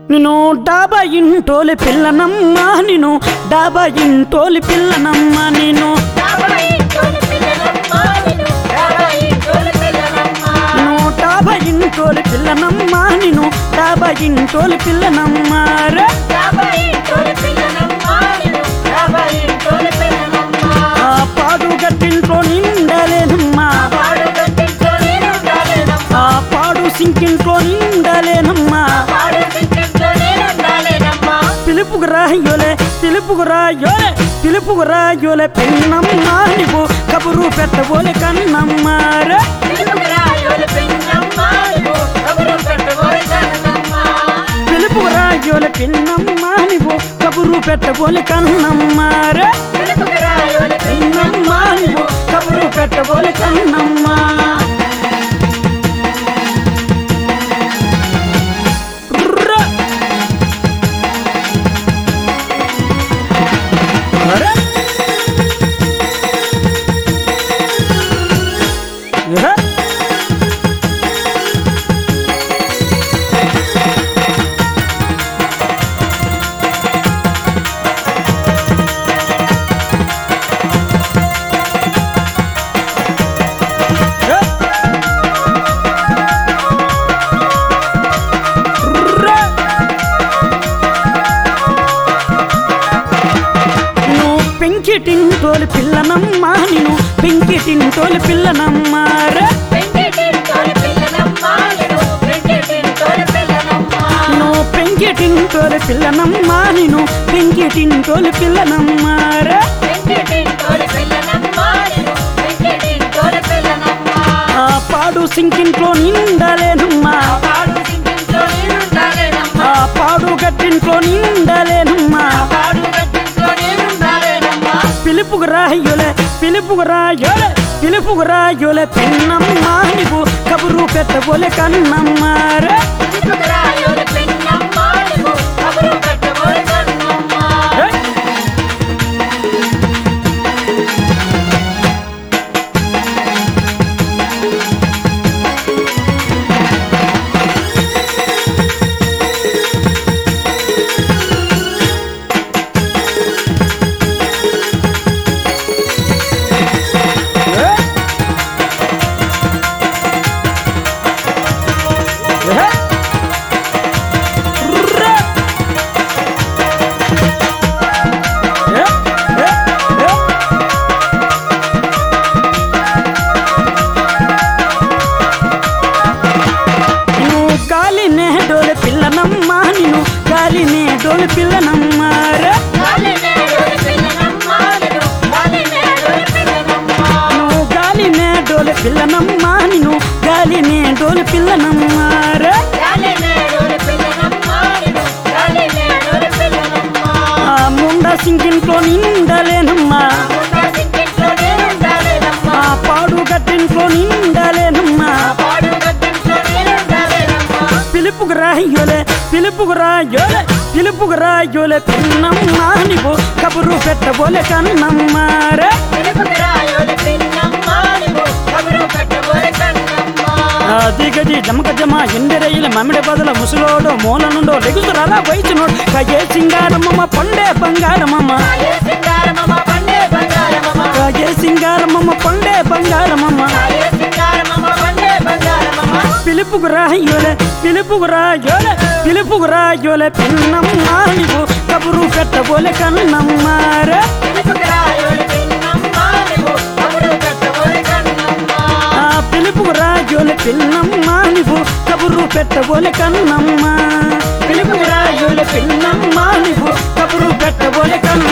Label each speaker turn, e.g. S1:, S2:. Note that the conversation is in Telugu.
S1: నిన్ను డాబా ఇంటోలి పిల్లనమ్మా నిన్ను డాబా ఇంటోలి పిల్లనమ్మా నేను నువ్వు డాబా ఇంటోలి పిల్లనమ్మా నేను డాబా ఇంటోలి పిల్లనమ్మా రే ఆ పాడు గట్టింట్లో నిండలేనమ్మా ఆ పాడు సింకింట్లో నిండలేనమ్మా పిలుపుకు రాయోలే పిలుపుకు రాయోలే పిలుపుకు రాయోలే పెన్నమ్మా నీవు కబురు పెట్టబోలే కన్నమ్మా రే పిలుపుకు రాయోలే పిన్నమ్మా నీవు కబురు పెట్టబోలే కన్నమ్మా రే పిన్నమ్మా నీవు కబురు పెట్టబోలే కన్నమ్మా ర్ర. అరే. ఏ? ఏ? ర్ర. నువ్వు పెంకిటింటోలి పిల్లనమ్మా నేను పెంకిటింటోలి పిల్లనమ్మా రే నువ్వు పెంకిటింటోలి పిల్లనమ్మా నేను పెంకిటింటోలి పిల్లనమ్మా రే ఆ పాడు సింకింట్లో నిండలేనమ్మా ఆ పాడు గట్టింట్లో నిండలేనమ్మా పిలుపుకు రాయోలే పిలుపుకు రాయోలే పిలుపుకు రాయోలే పెన్నమ్మా నీవు కబురు పెట్టబోలే కన్నమ్మా రే ఏ? ఏ? ఏ? ర్ర. ఏ? ఏ? ఏ? నువ్వు గాలినే డోలు పిల్లనమ్మా నిన్ను గాలినే డోలు పిల్లనమ్మా రే నువ్వు గాలినే డోలు పిల్లనమ్మా నిన్ను గాలినే డోలు పిల్లనమ్మా రే ఆ ముండ సింకింట్లో నిండలేనమ్మా ఆ పాడు గట్టింట్లో నిండలేనమ్మా పిలుపుకు రాయోలే పిలుపుకు రాయోలే పిలుపుకు రాయోలే పిన్నమ్మా నీవు కబురు పెట్టబోలే కన్నమ్మా రే ఆ దిగది జమక జమ ఎండెరయిల మమిడి బదుల ముసలోడు మూల నుండో లెగుతురారా వయసునోడు కయ్యే సింగారమ్మ పండే బంగారమమ్మ కయ్యే సింగారమ్మ పండే బంగారమమ్మ పిలుపుకు రాయోలే పిలుపుకు రాయోలే పిలుపుకు రాయోలే పిన్నమ్మా నీవు కబురు పెట్టబోలే కన్నమ్మా రే ఆ పిలుపుకు రాయోలే పిన్నమ్మా నీవు కబురు పెట్టబోలే కన్నమ్మా పిలుపుకు రాయోలే పిన్నమ్మా నీవు కబురు పెట్టబోలే కన్నమ్మా